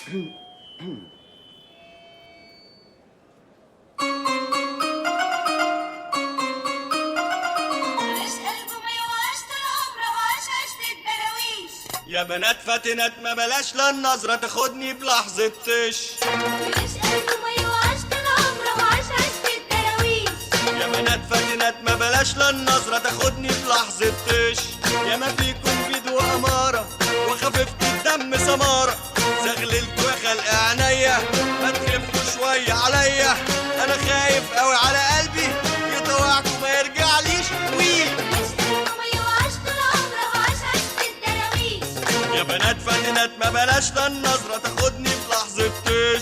عيش قلبه ما يوعاش طول عمره وعاش عيشة الدراويش يا بنات فاتنات ما بلاش لا النظرة تاخدني بلحظة طش عيش قلبه ما يوعاش طول عمره وعاش عيشة الدراويش يا بنات فاتنات ما بلاش لا النظرة تاخدني بلحظة طش يا ما فيكم بيد وأمارة وخففت الدم سمارة زغللتوا يا خلق عينيا ما تخفوا شوية عليا أنا خايف قوي على قلبي يطوعكم ما يرجعليش وي عيش قلبه ما يوعاش طول عمره وعاش عيشة الدراويش يا بنات فاتنات ما بلاش لا النظرة تاخدني بلحظة طش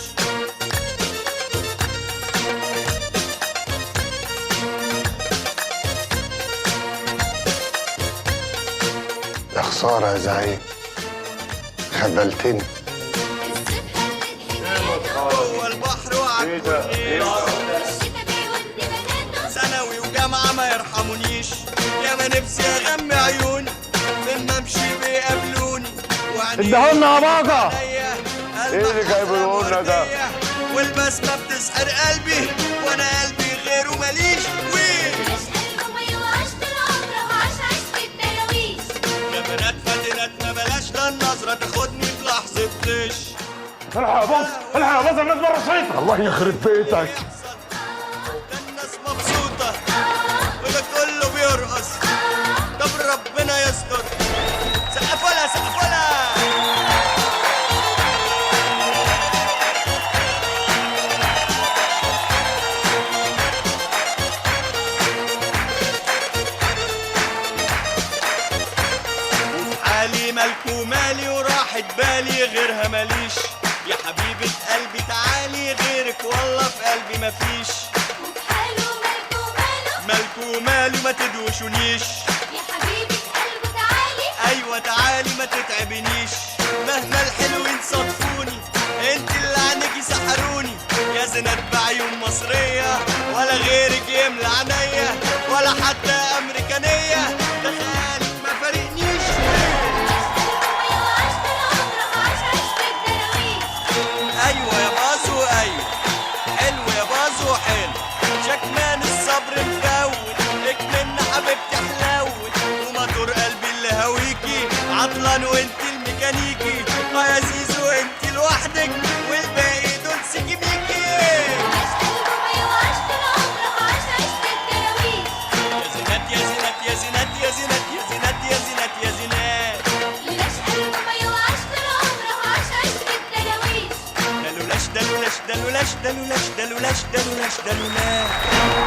يا خسارة يا زعيم خذلتني الصبح اللي ضحكته جوه البحر وعالكورنيش الشتا بيودي بناته ثانوي وجامعة ما يرحمونيش يا ما نفسي اغمي عيوني من ما امشي بيقابلوني وعينيهم ادهولنا يا باقة عينيا إيه اللي جايبه لنا ده؟ والبسمة بتسحر قلبي وانا قلبي غيره ماليش وين عيش قلبه ما يوعاش طول عمره وعاش عيشة الدراويش يا بنات فاتنات ما بلاش لا النظرة تاخدني بلحظة طش الحق يا باظ الحق يا باظ الناس بره السيطرة الله يخرب بيتك ده الناس مبسوطة وده كله بيرقص طب ربنا يستر سقفولها سقفولها حالي مالكو مالي وراحت بالي غيرها ماليش يا حبيبة قلبي تعالي غيرك والله في قلبي مفيش وبحاله مالكو ماله مالكو مالي ما تدوشونيش يا حبيبة قلبه تعالي ايوه تعالي ما تتعبنيش مهما الحلوين صدفوني انت اللي عنك سحروني يا زينات بعيون مصرية ولا غيرك يملى عينيا ولا حتى امريكانية ده خيالك ما فارقنيش ما يوعاش طول عمره وعاش عيشة الدراويش ايوه يا بازو ايوه حلو يا بازو حلو شكمان الصبر مفوت لك من حبيبتي حلاوت وموتور قلبي اللي هويكي عطلان وانت الميكانيكي اه يا زيزو انت لوحدك والباقي دول سيكيميكي عيش قلبه ما يوعاش طول عمره وعاش عيشة الدراويش يا زينات يا زينات يا زينات يا زينات يا زينات يا زينات يا زينات ليش قلبه ما يوعاش طول عمره وعاش عيشة الدراويش دلولاش دلولاش دلولاش دلولاش دلولاش دلولاش دلولاش